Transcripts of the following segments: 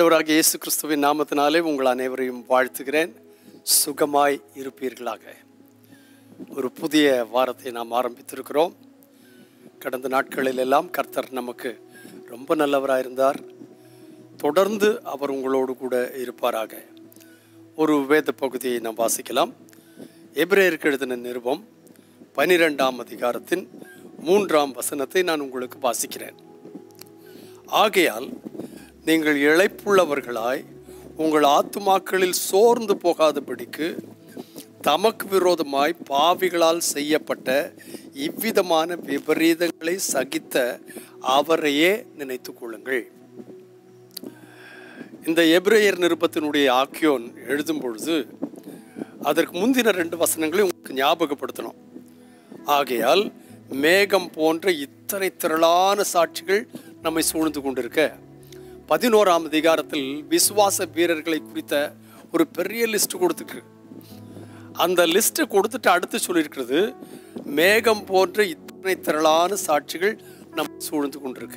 ஆண்டவராகிய இயேசு கிறிஸ்துவின் நாமத்தினாலே உங்கள் அனைவரையும் வாழ்த்துகிறேன் சுகமாய் இருப்பீர்களாக ஒரு புதிய வாரத்தை நாம் ஆரம்பித்திருக்கிறோம் கடந்த நாட்களில் எல்லாம் கர்த்தர் நமக்கு ரொம்ப நல்லவராக இருந்தார் தொடர்ந்து அவர் உங்களோடு கூட இருப்பாராக ஒரு வேத பகுதியை நாம் வாசிக்கலாம் எபிரேயருக்கு எழுதின நிருபம் பனிரெண்டாம் அதிகாரத்தின் மூன்றாம் வசனத்தை நான் உங்களுக்கு வாசிக்கிறேன் ஆகையால் நீங்கள் இழைப்புள்ளவர்களாய் உங்கள் ஆத்துமாக்களில் சோர்ந்து போகாதபடிக்கு தமக்கு விரோதமாய் பாவிகளால் செய்யப்பட்ட இவ்விதமான விபரீதங்களை சகித்த அவரையே நினைத்துக் கொள்ளுங்கள் இந்த எபிரேயர் நிருபத்தினுடைய ஆக்கியோன் எழுதும் பொழுது அதற்கு முந்தின ரெண்டு வசனங்களை உங்களுக்கு ஞாபகப்படுத்தணும் ஆகையால் மேகம் போன்ற இத்தனை திரளான சாட்சிகள் நம்மை சூழ்ந்து கொண்டிருக்க பதினோராம் அதிகாரத்தில் விசுவாச வீரர்களை குறித்த ஒரு பெரிய லிஸ்ட் கொடுத்துருக்கு அந்த லிஸ்ட்டை கொடுத்துட்டு அடுத்து சொல்லியிருக்கிறது மேகம் போன்ற இத்தனை திரளான சாட்சிகள் நம்ம சூழ்ந்து கொண்டிருக்க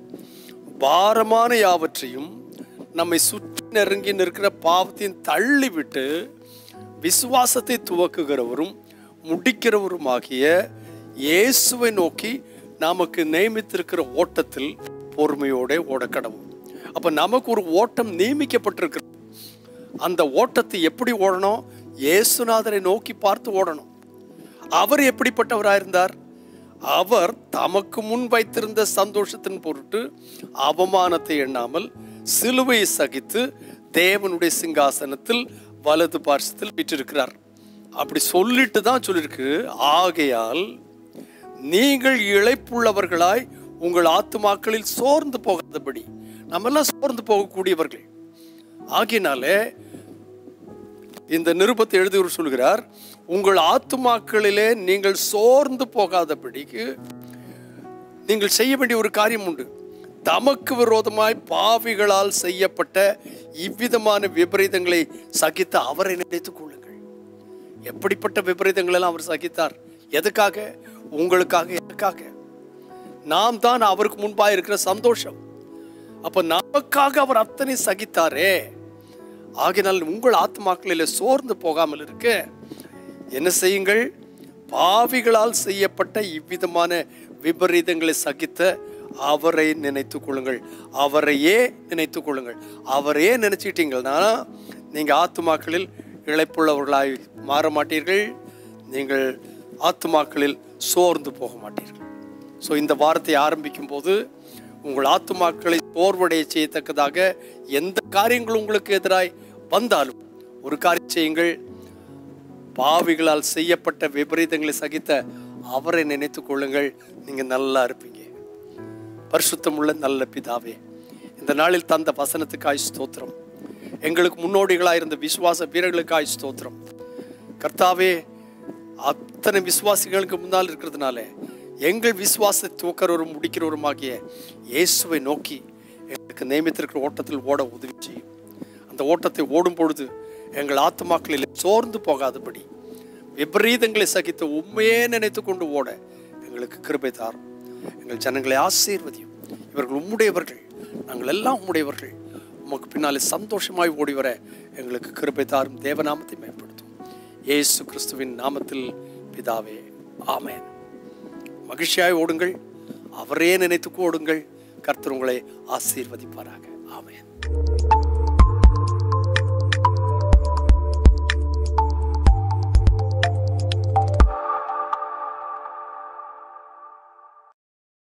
பாரமான யாவற்றையும் நம்மை சுற்றி நெருங்கி நிற்கிற பாவத்தையும் தள்ளிவிட்டு விசுவாசத்தை துவக்குகிறவரும் முடிக்கிறவருமாகிய இயேசுவை நோக்கி நமக்கு நியமித்திருக்கிற ஓட்டத்தில் பொறுமையோட ஓடக்கடவும் அப்ப நமக்கு ஒரு ஓட்டம் நியமிக்கப்பட்டிருக்கு அந்த ஓட்டத்தை எப்படி ஓடணும் இயேசுநாதரை நோக்கி பார்த்து ஓடணும் அவர் எப்படிப்பட்டவராக இருந்தார் அவர் தமக்கு முன் வைத்திருந்த சந்தோஷத்தின் பொருட்டு அவமானத்தை எண்ணாமல் சிலுவையை சகித்து தேவனுடைய சிங்காசனத்தில் வலது பார்சத்தில் விற்றிருக்கிறார் அப்படி சொல்லிட்டு தான் சொல்லியிருக்கு ஆகையால் நீங்கள் இழைப்புள்ளவர்களாய் உங்கள் ஆத்துமாக்களில் சோர்ந்து போகாதபடி நம்ம எல்லாம் சோர்ந்து போகக்கூடியவர்கள் ஆகினாலே இந்த நிருபத்தை எழுதியவர் சொல்கிறார் உங்கள் ஆத்துமாக்களிலே நீங்கள் சோர்ந்து போகாதபடிக்கு நீங்கள் செய்ய வேண்டிய ஒரு காரியம் உண்டு தமக்கு விரோதமாய் பாவிகளால் செய்யப்பட்ட இவ்விதமான விபரீதங்களை சகித்த அவரை நினைத்துக் கொள்ளுங்கள் எப்படிப்பட்ட விபரீதங்கள் எல்லாம் அவர் சகித்தார் எதுக்காக உங்களுக்காக எனக்காக நாம் தான் அவருக்கு முன்பாக இருக்கிற சந்தோஷம் அப்ப நமக்காக அவர் அத்தனை சகித்தாரே ஆகினால் உங்கள் ஆத்மாக்களில் சோர்ந்து போகாமல் இருக்க என்ன செய்யுங்கள் பாவிகளால் செய்யப்பட்ட இவ்விதமான விபரீதங்களை சகித்த அவரை நினைத்துக் கொள்ளுங்கள் அவரையே நினைத்துக் கொள்ளுங்கள் அவரையே நினைச்சிட்டீங்கன்னா நீங்க ஆத்துமாக்களில் இழைப்புள்ளவர்களாய் மாற மாட்டீர்கள் நீங்கள் ஆத்துமாக்களில் சோர்ந்து போக மாட்டீர்கள் ஸோ இந்த வாரத்தை ஆரம்பிக்கும் போது உங்கள் ஆத்துமாக்களை சோர்வடைய செய்யத்தக்கதாக எந்த காரியங்கள் உங்களுக்கு எதிராய் வந்தாலும் ஒரு காரியம் செய்யுங்கள் பாவிகளால் செய்யப்பட்ட விபரீதங்களை சகித்த அவரை நினைத்துக் கொள்ளுங்கள் நீங்க நல்லா இருப்பீங்க பரிசுத்தமுள்ள நல்ல பிதாவே இந்த நாளில் தந்த வசனத்துக்காய் ஸ்தோத்திரம் எங்களுக்கு முன்னோடிகளாக இருந்த விசுவாச வீரர்களுக்காய் ஸ்தோத்திரம் கர்த்தாவே அத்தனை விசுவாசிகளுக்கு முன்னால் இருக்கிறதுனால எங்கள் விசுவாசத்தை தூக்கிறவரும் முடிக்கிறவருமாகிய இயேசுவை நோக்கி எங்களுக்கு நியமித்திருக்கிற ஓட்டத்தில் ஓட உதவி செய்யும் அந்த ஓட்டத்தை ஓடும் பொழுது எங்கள் ஆத்மாக்களில் சோர்ந்து போகாதபடி விபரீதங்களை சகித்து உண்மையே நினைத்து கொண்டு ஓட எங்களுக்கு கிருபை தாரும் எங்கள் ஜனங்களை ஆசீர்வதியும் இவர்கள் உம்முடையவர்கள் நாங்கள் எல்லாம் உம்முடையவர்கள் உமக்கு பின்னாலே சந்தோஷமாய் ஓடி வர எங்களுக்கு கிருபை தாரும் தேவநாமத்தை மேம்படுத்தும் இயேசு கிறிஸ்துவின் நாமத்தில் பிதாவே ஆமேன் மகிழ்ச்சியாய் ஓடுங்கள் அவரே நினைத்து ஓடுங்கள் கர்த்தர் உங்களை ஆசீர்வதிப்பாராக ஆமேன்